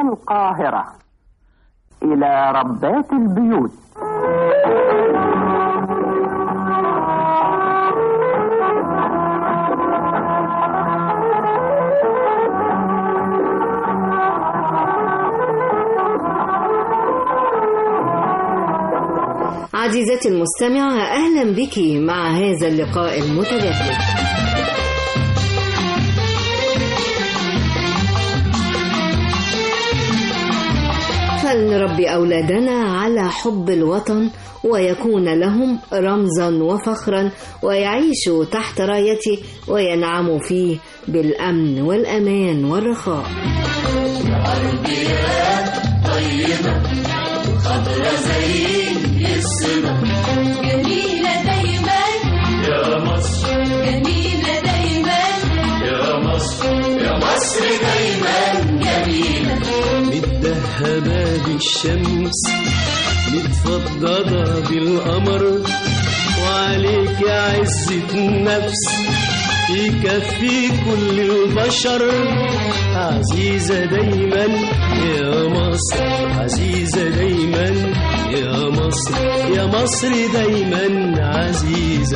القاهرة إلى ربات البيوت عزيزتي المستمعة أهلا بك مع هذا اللقاء المتجدد فلنربي أولادنا على حب الوطن ويكون لهم رمزا وفخرا ويعيشوا تحت رايته وينعموا فيه بالأمن والأمان والرخاء جميلة دايما يا مصر جميلة دايما يا مصر يا مصر دايما جميلة متدهبة بالشمس متفضلة بالقمر وعليك يا عزة النفس يكفي كل البشر عزيزة دايما يا مصر عزيزة دايما يا مصر يا مصر دايما عزيزة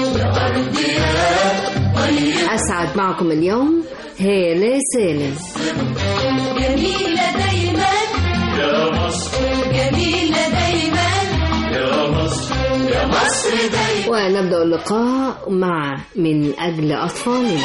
أسعد معكم اليوم هالة سالم جميلة دايما يا مصر جميلة دايما يا مصر يا مصر دايما ونبدأ اللقاء مع من أجل أطفالنا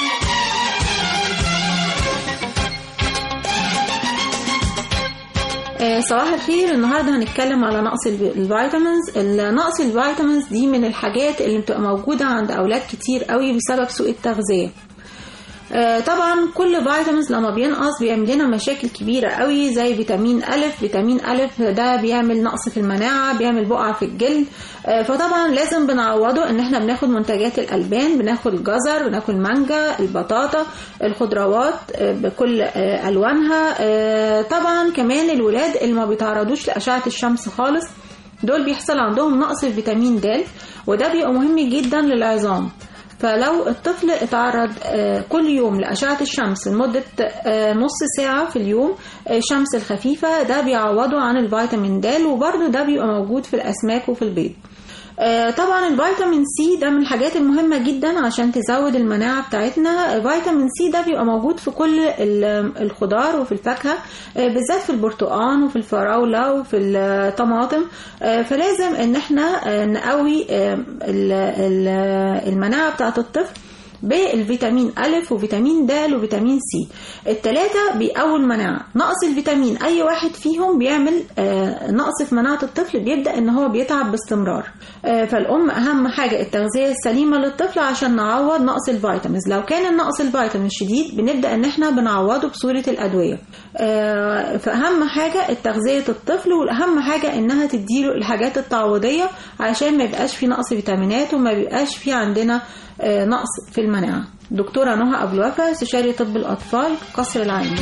آه، صباح الخير النهارده هنتكلم على نقص الب- الفيتامينز نقص الفيتامينز دي من الحاجات اللي بتبقى موجوده عند اولاد كتير قوي بسبب سوء التغذيه آه، طبعا كل فيتامينز لما بينقص بيعمل لنا مشاكل كبيرة قوي زي فيتامين ألف فيتامين ألف ده بيعمل نقص في المناعة بيعمل بقع في الجلد آه، فطبعا لازم بنعوضه ان احنا بناخد منتجات الألبان بناخد جزر بناكل مانجا البطاطا الخضروات آه، بكل آه، ألوانها آه، طبعا كمان الولاد اللي ما بيتعرضوش لأشعة الشمس خالص دول بيحصل عندهم نقص في فيتامين د وده بيبقى مهم جدا للعظام فلو الطفل اتعرض آه، كل يوم لأشعة الشمس لمدة آه، نص ساعة في اليوم آه، الشمس الخفيفة ده بيعوضه عن الفيتامين د وبرده ده بيبقى موجود في الأسماك وفي البيض آه، طبعا الفيتامين سي ده من الحاجات المهمة جدا عشان تزود المناعة بتاعتنا فيتامين سي ده بيبقى موجود في كل ال- الخضار وفي الفاكهة آه، بالذات في البرتقال وفي الفراولة وفي الطماطم آه، فلازم ان احنا آه، نقوي آه، ال- ال- المناعة بتاعت الطفل بالفيتامين ألف وفيتامين د وفيتامين سي التلاتة بيقووا المناعة نقص الفيتامين أي واحد فيهم بيعمل آه، نقص في مناعة الطفل بيبدأ إن هو بيتعب باستمرار آه، فالأم أهم حاجة التغذية السليمة للطفل عشان نعوض نقص الفيتامينز لو كان النقص الفيتامين شديد بنبدأ إن إحنا بنعوضه بصورة الأدوية آه، فأهم حاجة التغذية الطفل والأهم حاجة إنها تديله الحاجات التعويضية عشان ما يبقاش في نقص فيتامينات وما بيبقاش في عندنا آه، نقص في المناعة دكتورة نهى أبو الوفا استشاري طب الأطفال قصر العيني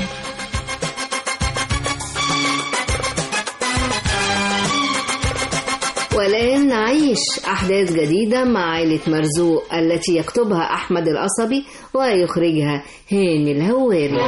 والآن نعيش أحداث جديدة مع عائلة مرزوق التي يكتبها أحمد القصبي ويخرجها هاني الهواري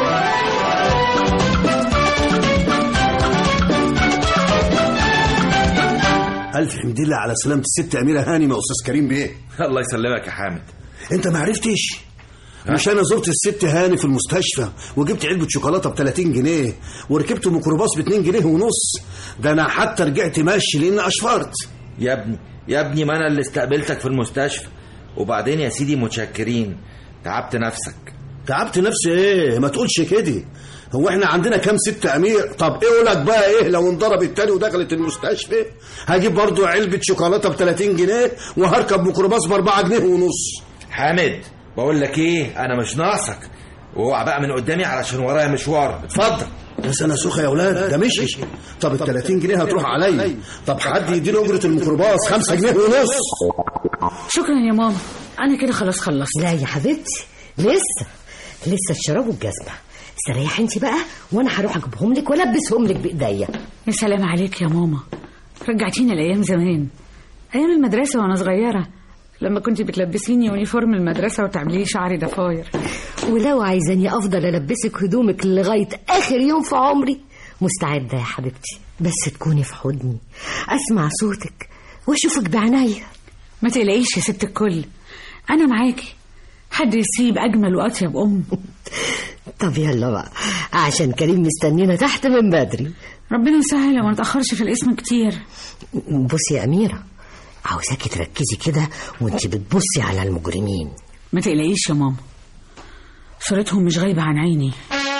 ألف حمد لله على سلامة الست أميرة هانم يا أستاذ كريم بيه الله يسلمك يا حامد أنت ما عرفتش مش أنا زرت الست هاني في المستشفى وجبت علبة شوكولاتة ب 30 جنيه وركبت ميكروباص ب 2 جنيه ونص ده أنا حتى رجعت ماشي لأن أشفرت يا ابني يا ابني ما انا اللي استقبلتك في المستشفى وبعدين يا سيدي متشكرين تعبت نفسك تعبت نفسي إيه ما تقولش كده هو احنا عندنا كام ست امير طب ايه لك بقى ايه لو انضرب التاني ودخلت المستشفى هجيب برضو علبة شوكولاتة ب 30 جنيه وهركب ميكروباص ب 4 جنيه ونص حامد بقول لك ايه انا مش ناقصك واوعى بقى من قدامي علشان ورايا مشوار اتفضل بس انا سوخه يا اولاد ده مشي طب ال 30 جنيه هتروح عليا طب حد يديني اجره الميكروباص 5 جنيه ونص شكرا يا ماما انا كده خلاص خلصت لا يا حبيبتي لسه لسه الشراب والجزمة استريحي انت بقى وانا هروح اجيبهم لك والبسهم لك بايديا يا سلام عليك يا ماما رجعتيني لايام زمان ايام المدرسه وانا صغيره لما كنت بتلبسيني يونيفورم المدرسة وتعملي لي شعري ضفاير ولو عايزاني افضل البسك هدومك لغايه اخر يوم في عمري مستعده يا حبيبتي بس تكوني في حضني اسمع صوتك واشوفك بعينيا ما تقلقيش يا ست الكل أنا معاكي حد يسيب أجمل وأطيب أم طب يلا بقى عشان كريم مستنينا تحت من بدري ربنا يسهل وما نتأخرش في الاسم كتير بصي يا اميره عاوزاكي تركزي كده وانت بتبصي على المجرمين ما تقلقيش يا ماما صورتهم مش غايبة عن عيني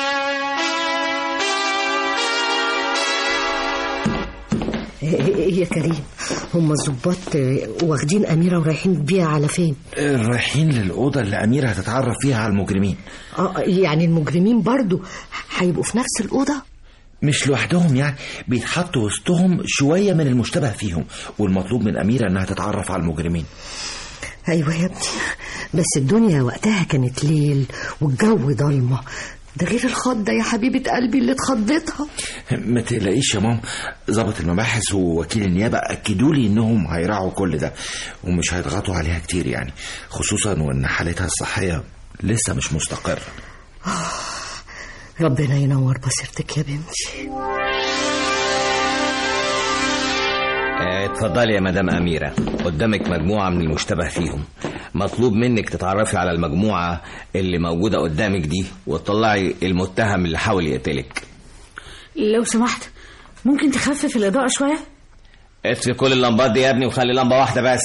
ايه يا كريم هم الظباط واخدين اميره ورايحين بيها على فين رايحين للأوضة اللي أميرة هتتعرف فيها على المجرمين اه يعني المجرمين برضو هيبقوا في نفس الاوضه مش لوحدهم يعني بيتحطوا وسطهم شوية من المشتبه فيهم والمطلوب من أميرة إنها تتعرف على المجرمين ايوه يا ابني بس الدنيا وقتها كانت ليل والجو ضلمه ده غير الخضه يا حبيبه قلبي اللي اتخضيتها ما تقلقيش يا ماما ضابط المباحث ووكيل النيابة أكدوا لي إنهم هيراعوا كل ده ومش هيضغطوا عليها كتير يعني خصوصا وإن حالتها الصحية لسه مش مستقرة ربنا ينور بصيرتك يا بنتي آه، اتفضلي يا مدام أميرة قدامك مجموعة من المشتبه فيهم مطلوب منك تتعرفي على المجموعة اللي موجودة قدامك دي وتطلعي المتهم اللي حاول يقتلك لو سمحت ممكن تخفف الإضاءة شوية اطفي كل اللمبات دي يا ابني وخلي لمبة واحدة بس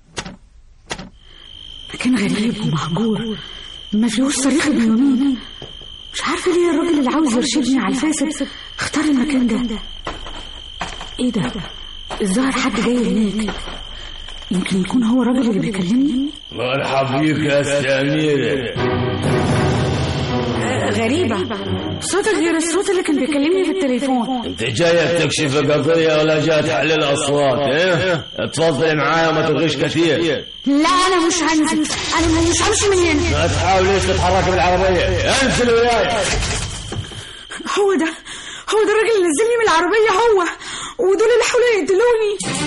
مكان غريب ومهجور ما فيهوش صريخ ابن يومين مش عارفة ليه الراجل اللي عاوز يرشدني على الفاسد اختار المكان ده ايه ده الظاهر حد جاي هناك يمكن يكون هو الراجل اللي بيكلمني مرحب بيك يا سميرة غريبة صوتك غير الصوت اللي كان بيكلمني في التليفون انت جاية تكشف قضية ولا جاية تحلل أصوات ايه اتفضلي معايا وما تلغيش كثير لا أنا مش هنزل أنا مش همشي من هنا ما تحاوليش تتحركي بالعربية انزل وياي هو ده هو ده الراجل اللي نزلني من العربية هو ودول اللي حاولوا يقتلوني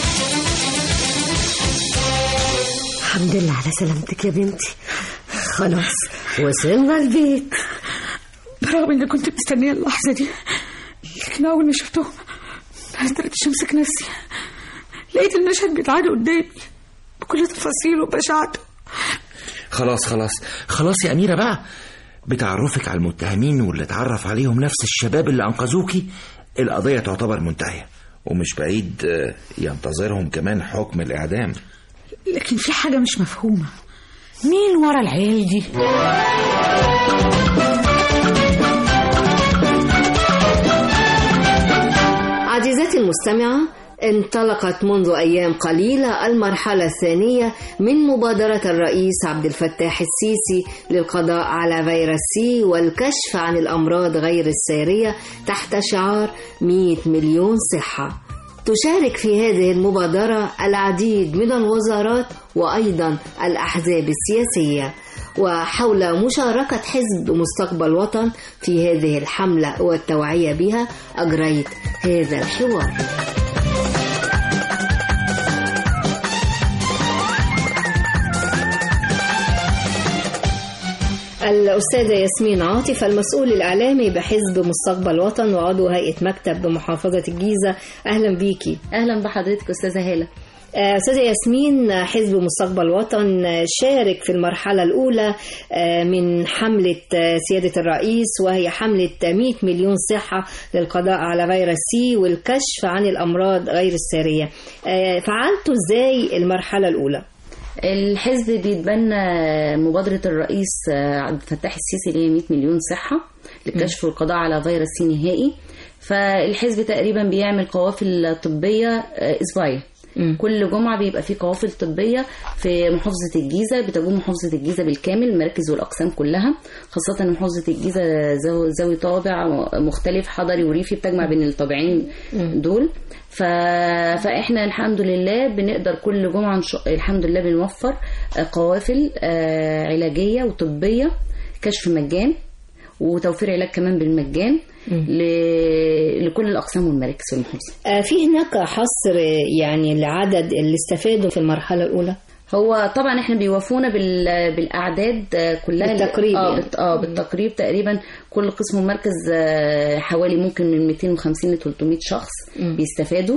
الحمد لله على سلامتك يا بنتي خلاص وصلنا البيت برغم اني كنت مستنية اللحظة دي لكن أول ما شفتهم ما قدرتش أمسك نفسي لقيت المشهد بيتعاد قدامي بكل تفاصيله وبشاعته خلاص خلاص خلاص يا أميرة بقى بتعرفك على المتهمين واللي اتعرف عليهم نفس الشباب اللي أنقذوكي القضية تعتبر منتهية ومش بعيد آه، ينتظرهم كمان حكم الإعدام لكن في حاجة مش مفهومة مين ورا العيال دي؟ عزيزتي المستمعة انطلقت منذ أيام قليلة المرحلة الثانية من مبادرة الرئيس عبد الفتاح السيسي للقضاء على فيروس سي والكشف عن الأمراض غير السارية تحت شعار 100 مليون صحة تشارك في هذه المبادرة العديد من الوزارات وأيضا الأحزاب السياسية وحول مشاركة حزب مستقبل وطن في هذه الحملة والتوعية بها أجريت هذا الحوار الأستاذة ياسمين عاطف المسؤول الإعلامي بحزب مستقبل وطن وعضو هيئة مكتب بمحافظة الجيزة أهلا بيكي اهلا بحضرتك استاذه هاله آه، أستاذة ياسمين آه، حزب مستقبل وطن آه، شارك في المرحلة الأولى آه، من حملة آه، سيادة الرئيس وهي حملة 100 مليون صحة للقضاء على فيروس سي والكشف عن الأمراض غير السارية آه، فعلتوا إزاي المرحلة الأولى؟ الحزب بيتبنى مبادرة الرئيس عبد الفتاح السيسي اللي هي 100 مليون صحة للكشف والقضاء على فيروس سي نهائي فالحزب تقريبا بيعمل قوافل طبية أسبوعية كل جمعة بيبقى في قوافل طبية في محافظة الجيزة بتجوم محافظة الجيزة بالكامل المراكز والأقسام كلها خاصة إن محافظة الجيزة ذو- ذوي طابع مختلف حضري وريفي بتجمع بين الطابعين دول ف... فاحنا الحمد لله بنقدر كل جمعه إن شاء- الحمد لله بنوفر آه، قوافل آه، علاجيه وطبيه كشف مجان وتوفير علاج كمان بالمجان ل... لكل الاقسام والمراكز في المحافظه آه، في هناك حصر آه، يعني لعدد اللي استفادوا في المرحلة الأولى؟ هو طبعا احنا بيوافونا بال- بالاعداد آه، كلها بالتقريب اه يعني. بالت- اه بالتقريب تقريبا كل قسم ومركز آه، حوالي ممكن من 250 ل 300 شخص مم. بيستفادوا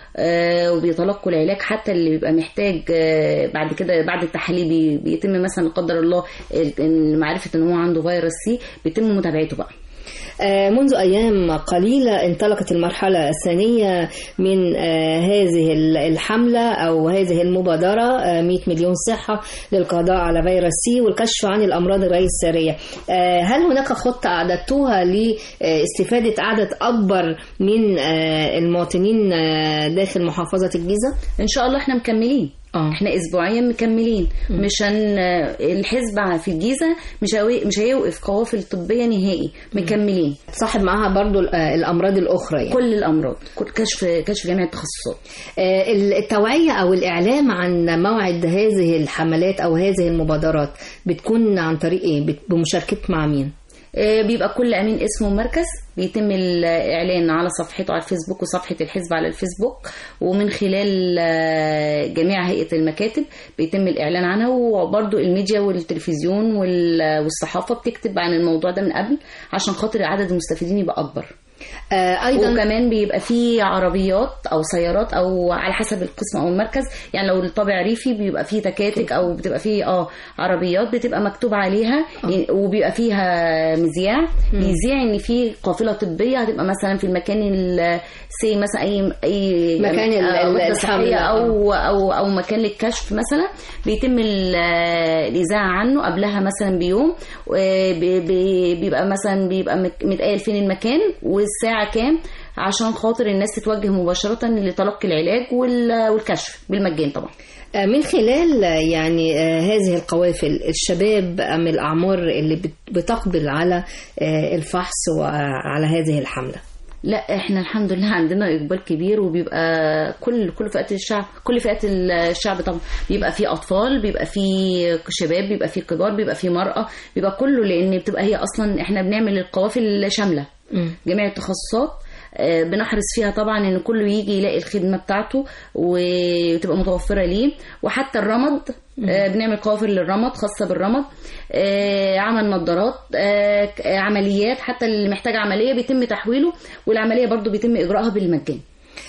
آه، وبيتلقوا العلاج حتى اللي بيبقى محتاج آه، بعد كده بعد التحاليل بي- بيتم مثلا لا قدر الله ال- إن معرفه ان هو عنده فيروس سي بيتم متابعته بقى آه، منذ أيام قليلة انطلقت المرحلة الثانية من آه، هذه ال- الحملة أو هذه المبادرة آه، 100 مليون صحة للقضاء على فيروس سي والكشف عن الأمراض الغير السارية آه، هل هناك خطة أعددتوها لاستفادة عدد أكبر من آه، المواطنين آه، داخل محافظة الجيزة؟ ان شاء الله احنا مكملين آه. احنا اسبوعيا مكملين مش هن الحزب في الجيزه مش هيوي... مش هيوقف قوافل طبيه نهائي مكملين صاحب معاها برضو ال- آه، الأمراض الأخرى يعني. كل الامراض كل كشف كشف جميع التخصصات آه، التوعية أو الإعلام عن موعد هذه الحملات أو هذه المبادرات بتكون عن طريق إيه؟ بت- بمشاركة مع مين؟ آه، بيبقى كل امين اسمه ومركز بيتم الاعلان على صفحته على الفيسبوك وصفحه الحزب على الفيسبوك ومن خلال آه، جميع هيئه المكاتب بيتم الاعلان عنها وبرضو الميديا والتلفزيون وال- والصحافه بتكتب عن الموضوع ده من قبل عشان خاطر عدد المستفيدين يبقى اكبر آه، أيضا وكمان بيبقى فيه عربيات او سيارات او على حسب القسم او المركز يعني لو الطابع ريفي بيبقى فيه تكاتك او بتبقى فيه اه عربيات بتبقى مكتوب عليها وبيبقى فيها مذياع بيذيع ان في قافله طبيه هتبقى مثلا في المكان ال- سي مثلا اي اي مكان ال- آه، ال- وحدة الحمل، صحية آه. او او او مكان للكشف مثلا بيتم ال- الاذاعه عنه قبلها مثلا بيوم وبي- بي- بيبقى مثلا بيبقى مت- متقال فين المكان والساعه كام عشان خاطر الناس تتوجه مباشره لتلقي العلاج وال- والكشف بالمجان طبعا آه، من خلال آه، يعني آه، هذه القوافل الشباب أم الأعمار اللي بت- بتقبل على آه، الفحص وعلى هذه الحملة لا احنا الحمد لله عندنا اقبال كبير وبيبقى كل كل فئات الشعب كل فئات الشعب طبعا بيبقى فيه اطفال بيبقى فيه شباب بيبقى فيه كبار بيبقى فيه مرأة بيبقى كله لان بتبقى هي اصلا احنا بنعمل القوافل شاملة جميع التخصصات آه، بنحرص فيها طبعا ان كله يجي يلاقي الخدمه بتاعته وتبقى متوفره ليه وحتى الرمد آه، بنعمل قوافل للرمد خاصه بالرمد آه، عمل نظارات آه، ك- آه، عمليات حتى اللي محتاج عمليه بيتم تحويله والعمليه برضو بيتم اجراءها بالمجان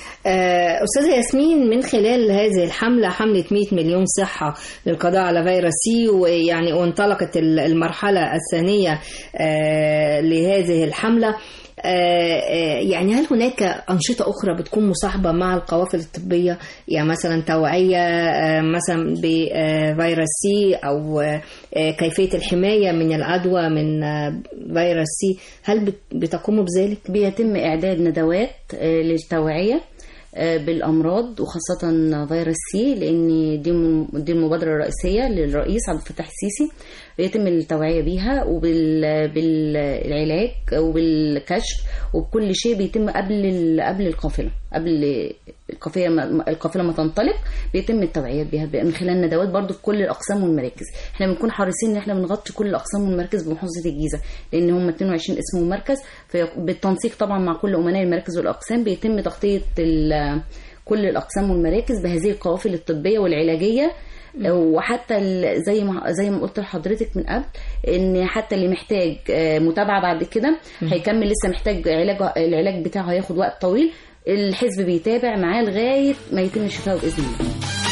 آه، أستاذة ياسمين من خلال هذه الحملة حملة 100 مليون صحة للقضاء على فيروس سي ويعني وانطلقت ال- المرحلة الثانية آه، لهذه الحملة آه، آه، يعني هل هناك أنشطة أخرى بتكون مصاحبة مع القوافل الطبية يعني مثلا توعية آه، مثلا بفيروس سي أو آه، آه، كيفية الحماية من العدوى من آه، فيروس سي هل بت- بتقوموا بذلك؟ بيتم اعداد ندوات آه، للتوعيه آه، بالامراض وخاصه فيروس سي لان دي م- دي المبادره الرئيسيه للرئيس عبد الفتاح السيسي بيتم التوعيه بيها وبالعلاج وبالكشف وبكل شيء بيتم قبل ال- قبل القافله قبل القافله ما القافله ما تنطلق بيتم التوعيه بيها من خلال ندوات برضو في كل الاقسام والمراكز احنا بنكون حريصين ان احنا بنغطي كل الاقسام والمراكز بمحافظه الجيزه لان هم 22 اسم ومركز بالتنسيق طبعا مع كل امناء المراكز والاقسام بيتم تغطيه ال- كل الاقسام والمراكز بهذه القوافل الطبيه والعلاجيه وحتى ال- زي ما زي ما قلت لحضرتك من قبل ان حتى اللي محتاج آه، متابعه بعد كده هيكمل لسه محتاج علاج العلاج بتاعه هياخد وقت طويل الحزب بيتابع معاه لغايه ما يتم شفائه باذن الله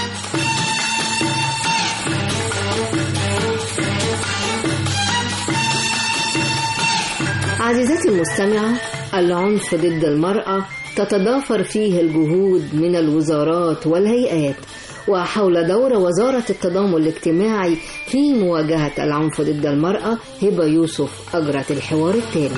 عزيزتي المستمعة العنف ضد المرأة تتضافر فيه الجهود من الوزارات والهيئات وحول دور وزارة التضامن الاجتماعي في مواجهة العنف ضد المرأة هبة يوسف أجرت الحوار التالي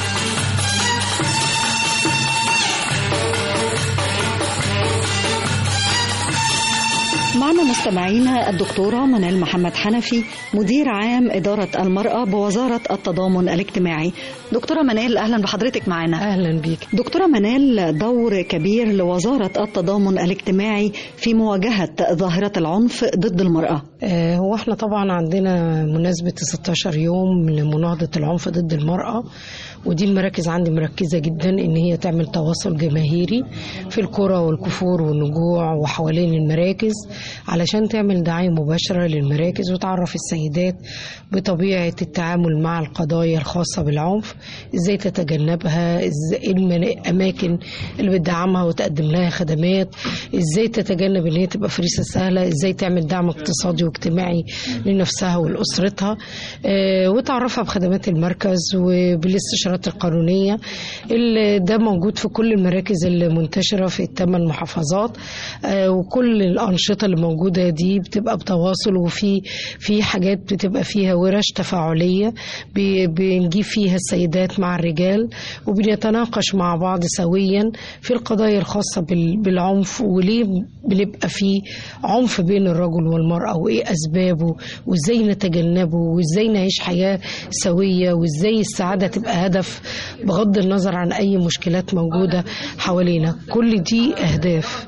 معنا مستمعينا الدكتورة منال محمد حنفي مدير عام إدارة المرأة بوزارة التضامن الاجتماعي دكتورة منال أهلا بحضرتك معنا أهلا بيك دكتورة منال دور كبير لوزارة التضامن الاجتماعي في مواجهة ظاهرة العنف ضد المرأة آه، هو احنا طبعا عندنا مناسبة 16 يوم لمناهضة العنف ضد المرأة ودي المراكز عندي مركزة جدا إن هي تعمل تواصل جماهيري في القرى والكفور والنجوع وحوالين المراكز علشان تعمل دعاية مباشرة للمراكز وتعرف السيدات بطبيعة التعامل مع القضايا الخاصة بالعنف ازاي تتجنبها ازاي إيه المنا- الاماكن اللي بتدعمها وتقدم لها خدمات ازاي تتجنب ان هي تبقى فريسة سهلة ازاي تعمل دعم اقتصادي واجتماعي لنفسها ولأسرتها آه، وتعرفها بخدمات المركز وبالاستشارات القانونية اللي ده موجود في كل المراكز المنتشرة في الثمان محافظات آه، وكل الأنشطة اللي موجودة دي بتبقى بتواصل وفي في حاجات بتبقى فيها ورش تفاعلية بي- بنجيب فيها السيدات مع الرجال وبنتناقش مع بعض سويا في القضايا الخاصة بال- بالعنف وليه بنبقى في عنف بين الرجل والمرأة وإيه أسبابه وإزاي نتجنبه وإزاي نعيش حياة سوية وإزاي السعادة تبقى هدف بغض النظر عن أي مشكلات موجودة حوالينا كل دي أهداف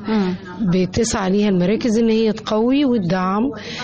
بتسعى ليها المراكز إن هي تقوي وتدعم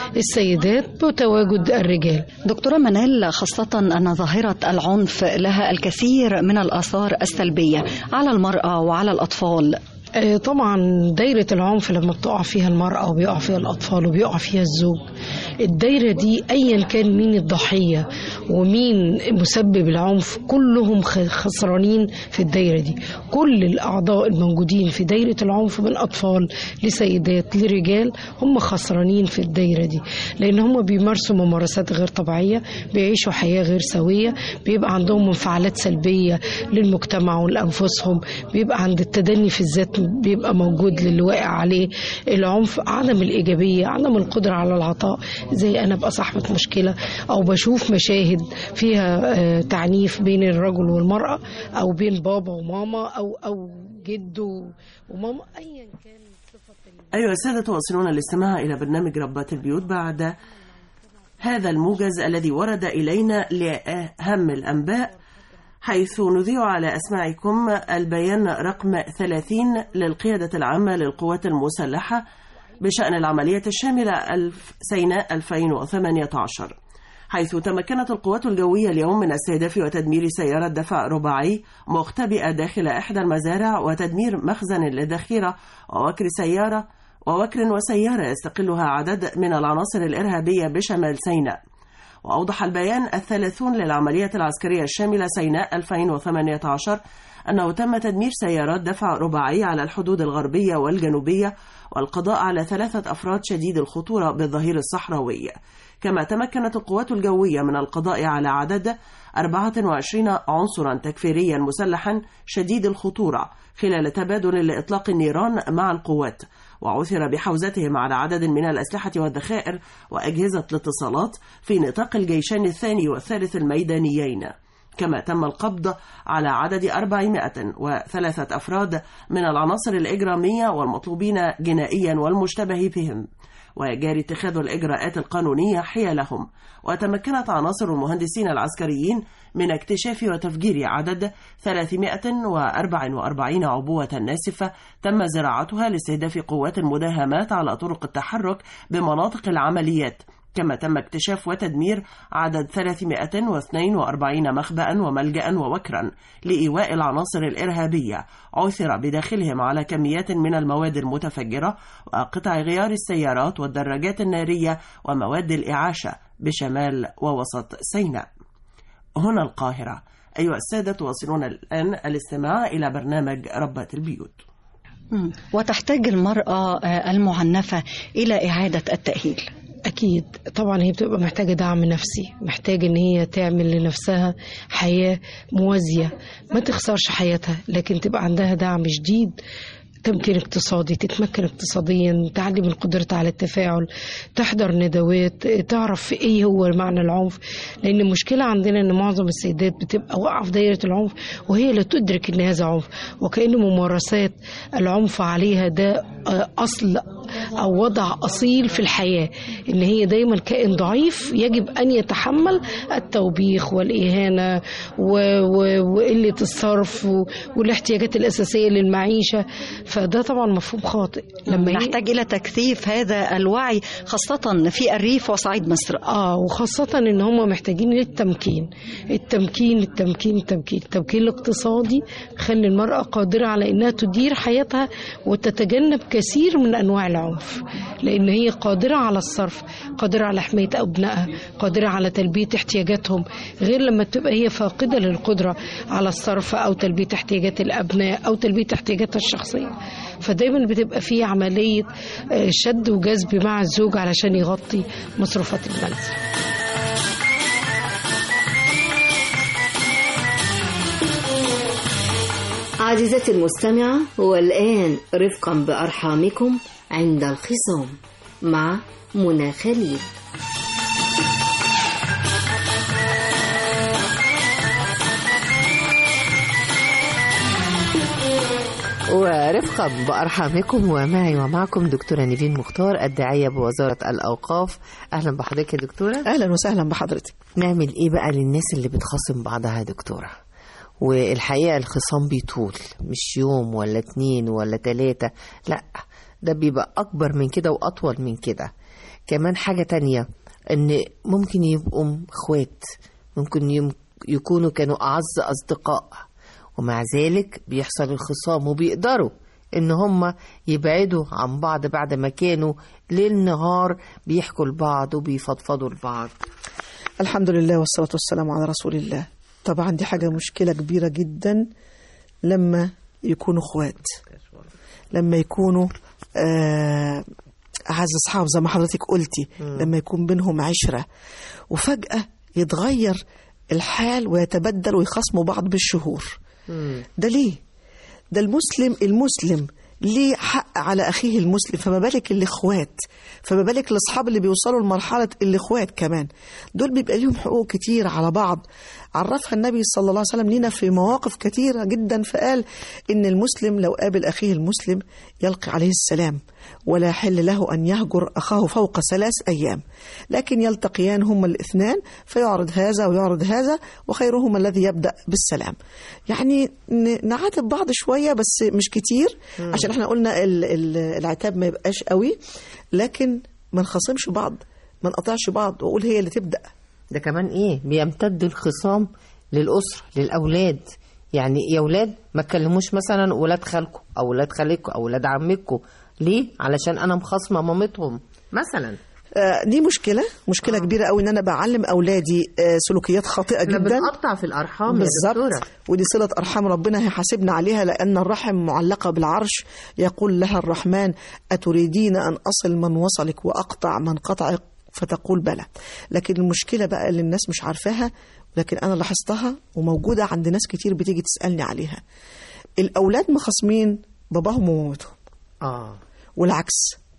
السيدات بتواجد الرجال دكتورة منال خاصة أن ظاهرة العنف لها الكثير من الآثار السلبية على المرأة وعلى الأطفال آه، طبعا دايرة العنف لما بتقع فيها المرأة وبيقع فيها الأطفال وبيقع فيها الزوج الدايرة دي أيا كان مين الضحية ومين مسبب العنف كلهم خ- خسرانين في الدايرة دي كل الأعضاء الموجودين في دايرة العنف من أطفال لسيدات لرجال هم خسرانين في الدايرة دي لأن هم بيمارسوا ممارسات غير طبيعية بيعيشوا حياة غير سوية بيبقى عندهم انفعالات سلبية للمجتمع ولأنفسهم بيبقى عند التدني في الذات بيبقى موجود للي واقع عليه العنف عدم الإيجابية عدم القدرة على العطاء زي أنا أبقى صاحبة مشكلة أو بشوف مشاهد فيها آه، تعنيف بين الرجل والمرأة أو بين بابا وماما أو أو جد و- وماما أيا كان أيها السادة تواصلون الاستماع إلى برنامج ربات البيوت بعد هذا الموجز الذي ورد إلينا لأهم الأنباء حيث نذيع على أسماعكم البيان رقم 30 للقيادة العامة للقوات المسلحة بشأن العملية الشاملة الف سيناء 2018 حيث تمكنت القوات الجوية اليوم من استهداف وتدمير سيارة دفع رباعي مختبئة داخل إحدى المزارع وتدمير مخزن للذخيرة ووكر سيارة ووكر وسيارة يستقلها عدد من العناصر الإرهابية بشمال سيناء وأوضح البيان الثلاثون للعملية العسكرية الشاملة سيناء 2018 أنه تم تدمير سيارات دفع رباعي على الحدود الغربية والجنوبية والقضاء على ثلاثة أفراد شديد الخطورة بالظهير الصحراوي كما تمكنت القوات الجوية من القضاء على عدد 24 عنصرا تكفيريا مسلحا شديد الخطورة خلال تبادل لإطلاق النيران مع القوات وعثر بحوزتهم على عدد من الأسلحة والذخائر وأجهزة الاتصالات في نطاق الجيشان الثاني والثالث الميدانيين كما تم القبض على عدد 403 أفراد من العناصر الإجرامية والمطلوبين جنائيا والمشتبه بهم ويجاري اتخاذ الإجراءات القانونية حيالهم وتمكنت عناصر المهندسين العسكريين من اكتشاف وتفجير عدد 344 عبوة ناسفة تم زراعتها لاستهداف قوات المداهمات على طرق التحرك بمناطق العمليات كما تم اكتشاف وتدمير عدد 342 مخبأ وملجأ ووكرا لإيواء العناصر الإرهابية عثر بداخلهم على كميات من المواد المتفجرة وقطع غيار السيارات والدراجات النارية ومواد الإعاشة بشمال ووسط سيناء هنا القاهرة أيها السادة تواصلون الآن الاستماع إلى برنامج ربات البيوت مم. وتحتاج المرأة آه، المعنفة إلى إعادة التأهيل أكيد طبعا هي بتبقى محتاجة دعم نفسي محتاجة إن هي تعمل لنفسها حياة موازية ما تخسرش حياتها لكن تبقى عندها دعم شديد تمكين اقتصادي تتمكن اقتصاديا تعلي من قدرتها على التفاعل تحضر ندوات تعرف ايه هو معنى العنف لان المشكله عندنا ان معظم السيدات بتبقى واقعه في دايره العنف وهي لا تدرك ان هذا عنف وكأن ممارسات العنف عليها ده آه، اصل او وضع اصيل في الحياه ان هي دايما كائن ضعيف يجب ان يتحمل التوبيخ والاهانه و... و... وقله الصرف و... والاحتياجات الاساسيه للمعيشه فده طبعا مفهوم خاطئ لما هي- نحتاج إلى تكثيف هذا الوعي خاصة في الريف وصعيد مصر اه وخاصة ان هم محتاجين للتمكين التمكين التمكين التمكين التمكين الاقتصادي خلي المرأة قادرة على انها تدير حياتها وتتجنب كثير من انواع العنف لان هي قادرة على الصرف قادرة على حماية ابنائها قادرة على تلبية احتياجاتهم غير لما تبقى هي فاقدة للقدرة على الصرف او تلبية احتياجات الابناء او تلبية احتياجاتها الشخصية فدايما بتبقى في عملية آه، شد وجذب مع الزوج علشان يغطي مصروفات المنزل عزيزتي المستمعة والآن رفقا بأرحامكم عند الخصام مع منى خليل ورفقا بأرحامكم ومعي ومعكم دكتورة نيفين مختار الداعية بوزارة الأوقاف أهلا بحضرتك يا دكتورة أهلا وسهلا بحضرتك نعمل إيه بقى للناس اللي بتخاصم بعضها يا دكتورة والحقيقة الخصام بيطول مش يوم ولا اتنين ولا تلاتة لا ده بيبقى أكبر من كده وأطول من كده كمان حاجة تانية إن ممكن يبقوا إخوات ممكن يم- يكونوا كانوا أعز أصدقاء ومع ذلك بيحصل الخصام وبيقدروا ان هم يبعدوا عن بعض بعد ما كانوا ليل نهار بيحكوا لبعض وبيفضفضوا لبعض الحمد لله والصلاة والسلام على رسول الله طبعا دي حاجة مشكلة كبيرة جدا لما يكونوا اخوات لما يكونوا آه أعز أصحاب زي ما حضرتك قلتي لما يكون بينهم عشرة وفجأة يتغير الحال ويتبدل ويخصموا بعض بالشهور ده ليه؟ ده المسلم المسلم ليه حق على أخيه المسلم فما بالك الإخوات فما بالك الأصحاب اللي بيوصلوا لمرحلة الإخوات كمان دول بيبقى ليهم حقوق كتير على بعض عرفها النبي صلى الله عليه وسلم لنا في مواقف كتيرة جدا فقال إن المسلم لو قابل أخيه المسلم يلقي عليه السلام ولا يحل له أن يهجر أخاه فوق ثلاث أيام لكن يلتقيان هما الاثنان فيعرض هذا ويعرض هذا وخيرهما الذي يبدأ بالسلام يعني ن- نعاتب بعض شوية بس مش كتير مم. عشان احنا قلنا ال- ال- العتاب ما يبقاش قوي لكن ما نخاصمش بعض ما نقطعش بعض واقول هي اللي تبدأ ده كمان ايه بيمتد الخصام للأسرة للأولاد يعني يا ولاد ما تكلموش مثلا ولاد خالكم او ولاد خالكم او ولاد عمكم ليه علشان انا مخاصمه مامتهم مثلا آه، دي مشكلة مشكلة آه. كبيرة قوي ان انا بعلم اولادي آه، سلوكيات خاطئة احنا جدا بنقطع في الارحام يا بالظبط دكتوره ودي صلة أرحام ربنا هيحاسبنا عليها لأن الرحم معلقة بالعرش يقول لها الرحمن أتريدين أن أصل من وصلك وأقطع من قطعك فتقول بلى لكن المشكلة بقى اللي الناس مش عارفاها لكن أنا لاحظتها وموجودة عند ناس كتير بتيجي تسألني عليها الأولاد مخاصمين باباهم ومامتهم اه والعكس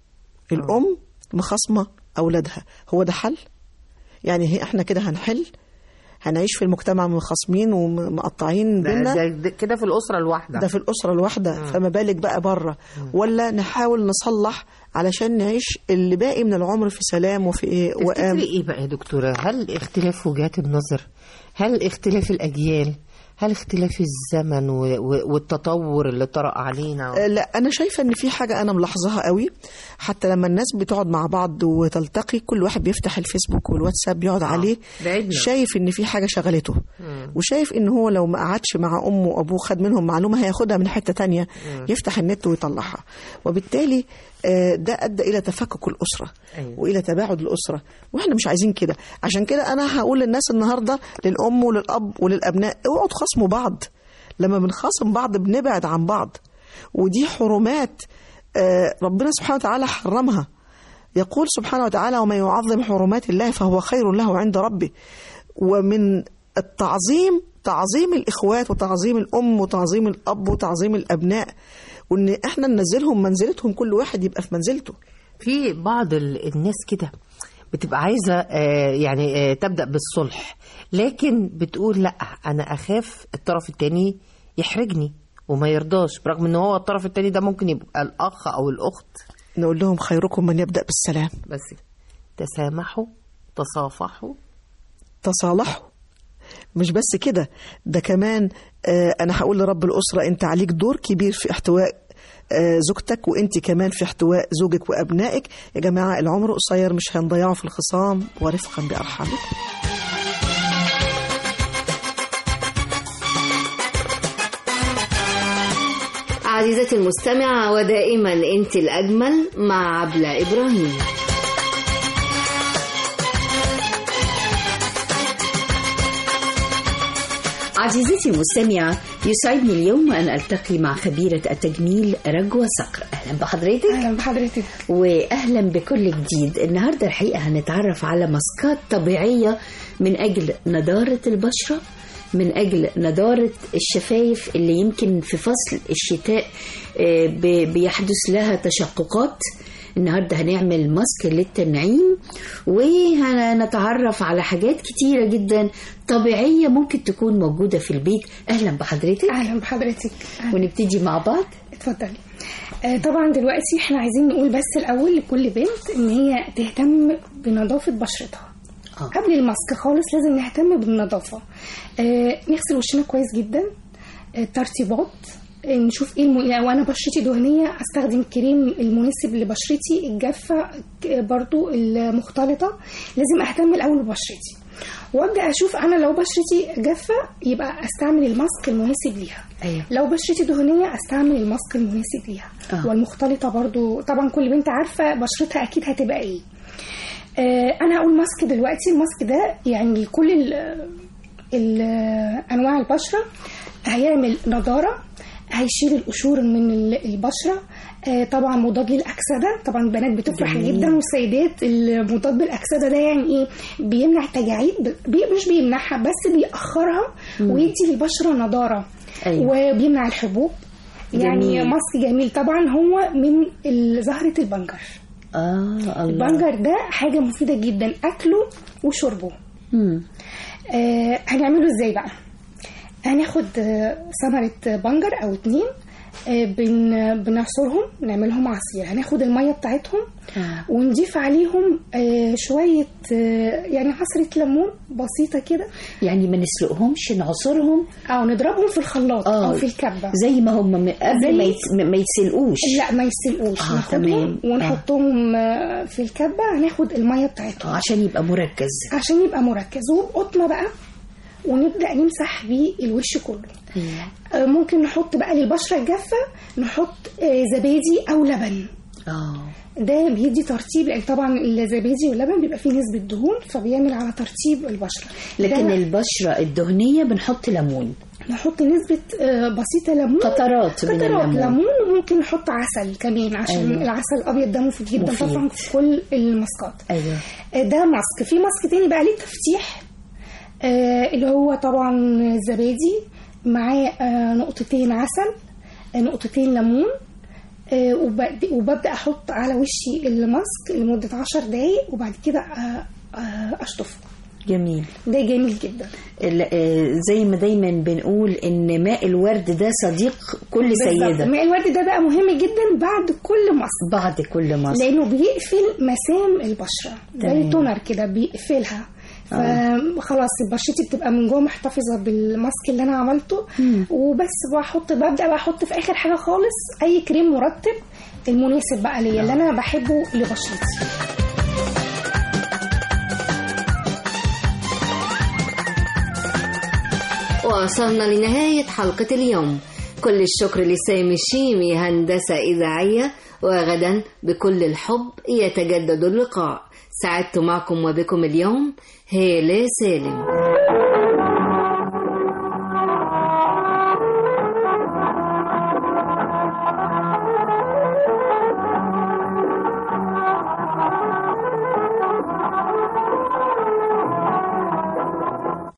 الأم مخاصمة أولادها هو ده حل؟ يعني هي احنا كده هنحل هنعيش في المجتمع مخاصمين ومقطعين ده, بينا ده, ده كده في الاسره الواحده ده في الأسرة الواحدة فما بالك بقى بره ولا نحاول نصلح علشان نعيش اللي باقي من العمر في سلام وفي ايه وأم تفتكري ايه بقى يا دكتوره هل اختلاف وجهات النظر هل اختلاف الاجيال هل اختلاف الزمن و... و... والتطور اللي طرأ علينا آه، لا انا شايفه ان في حاجه انا ملاحظاها قوي حتى لما الناس بتقعد مع بعض وتلتقي كل واحد بيفتح الفيسبوك والواتساب يقعد عليه بعدنا. شايف ان في حاجه شغلته وشايف ان هو لو ما قعدش مع امه وابوه خد منهم معلومه هياخدها من حته تانية مم. يفتح النت ويطلعها وبالتالي آه، ده ادى الى تفكك الاسره أيوة. والى تباعد الاسره واحنا مش عايزين كده عشان كده انا هقول للناس النهارده للام وللاب وللابناء اوعوا تخاصموا بعض لما بنخاصم بعض بنبعد عن بعض ودي حرمات آه، ربنا سبحانه وتعالى حرمها يقول سبحانه وتعالى ومن يعظم حرمات الله فهو خير له عند ربه ومن التعظيم تعظيم الإخوات وتعظيم الأم وتعظيم الأب وتعظيم الأبناء وإن إحنا ننزلهم منزلتهم كل واحد يبقى في منزلته في بعض ال- الناس كده بتبقى عايزة آه، يعني آه، تبدأ بالصلح لكن بتقول لا أنا أخاف الطرف التاني يحرجني وما يرضاش برغم ان هو الطرف التاني ده ممكن يبقى الأخ أو الأخت نقول لهم خيركم من يبدأ بالسلام بس تسامحوا تصافحوا تصالحوا مش بس كده ده كمان آه انا هقول لرب الاسره انت عليك دور كبير في احتواء آه زوجتك وانت كمان في احتواء زوجك وابنائك يا جماعه العمر قصير مش هنضيعه في الخصام ورفقا بارحامكم عزيزتي المستمعة ودائما أنت الأجمل مع عبلة إبراهيم عزيزتي المستمعة يسعدني اليوم أن ألتقي مع خبيرة التجميل رجوة صقر أهلا بحضرتك أهلا بحضرتك وأهلا بكل جديد النهاردة الحقيقة هنتعرف على ماسكات طبيعية من أجل نضارة البشرة من أجل نضارة الشفايف اللي يمكن في فصل الشتاء آه، ب- بيحدث لها تشققات النهارده هنعمل ماسك للتنعيم وهنتعرف على حاجات كتيرة جدا طبيعية ممكن تكون موجودة في البيت أهلا بحضرتك أهلا بحضرتك ونبتدي مع بعض اتفضلي آه، طبعا دلوقتي احنا عايزين نقول بس الأول لكل بنت إن هي تهتم بنظافة بشرتها قبل الماسك خالص لازم نهتم بالنظافة آه، نغسل وشنا كويس جدا آه، ترطيبات آه، نشوف ايه الم... لو انا بشرتي دهنيه استخدم كريم المناسب لبشرتي الجافه ك- برضو المختلطه لازم اهتم الاول ببشرتي وابدا اشوف انا لو بشرتي جافه يبقى استعمل الماسك المناسب ليها أيوة. لو بشرتي دهنيه استعمل الماسك المناسب ليها آه. والمختلطه برضو طبعا كل بنت عارفه بشرتها اكيد هتبقى ايه آه انا هقول ماسك دلوقتي الماسك ده يعني كل ال ال انواع البشره هيعمل نضاره هيشيل القشور من ال- البشره آه طبعا مضاد للاكسده طبعا البنات بتفرح جميل. جدا والسيدات المضاد بالاكسده ده يعني ايه بيمنع التجاعيد بي مش بيمنعها بس بيأخرها مم. ويدي للبشره نضاره أيوة. وبيمنع الحبوب يعني جميل. ماسك جميل طبعا هو من ال- زهره البنجر آه الله البنجر ده حاجة مفيدة جدا أكله وشربه مم. آه هنعمله ازاي بقى هناخد آه، ثمرة بنجر أو اتنين آه بن بنعصرهم نعملهم عصير هناخد المية بتاعتهم آه. ونضيف عليهم آه شوية آه يعني عصرة ليمون بسيطة كده يعني ما نسلقهمش نعصرهم أو نضربهم في الخلاط آه. أو في الكبة زي ما هم م- قبل زي- ما يتس- ما يتسلقوش لا ما يستلقوش آه، ناخدهم تمام. ونحطهم آه. في الكبة هناخد المية بتاعتهم آه، عشان يبقى مركز عشان يبقى مركز وبقطنة بقى ونبدأ نمسح بيه الوش كله آه، ممكن نحط بقى للبشرة الجافة نحط آه، زبادي أو لبن اه ده بيدي ترطيب لأن طبعا الزبادي واللبن بيبقى فيه نسبة دهون فبيعمل على ترطيب البشرة لكن ده البشرة الدهنية بنحط ليمون نحط نسبة آه، بسيطة ليمون قطرات من قطرات الليمون. ليمون وممكن نحط عسل كمان عشان أيوة. العسل الأبيض ده مفيد جدا مفيد. طبعا في كل الماسكات ايوه آه، ده ماسك في ماسك تاني بقى ليه تفتيح آه، اللي هو طبعا زبادي معاه آه، نقطتين عسل آه، نقطتين ليمون آه، وبد- وببدأ أحط على وشي الماسك لمدة عشر دقايق وبعد كده آه، آه، أشطفه جميل ده جميل جدا ال- آه، زي ما دايما بنقول ان ماء الورد ده صديق كل بالظبط. سيدة ماء الورد ده بقى مهم جدا بعد كل ماسك بعد كل ماسك لانه بيقفل مسام البشره تمام. زي تونر كده بيقفلها آه. فخلاص بشرتي بتبقى من جوه محتفظه بالماسك اللي انا عملته وبس بحط ببدا بحط في اخر حاجه خالص اي كريم مرطب المناسب بقى ليا اللي انا بحبه لبشرتي وصلنا لنهاية حلقة اليوم كل الشكر لسامي الشيمي هندسة إذاعية وغدا بكل الحب يتجدد اللقاء سعدت معكم وبكم اليوم هالة سالم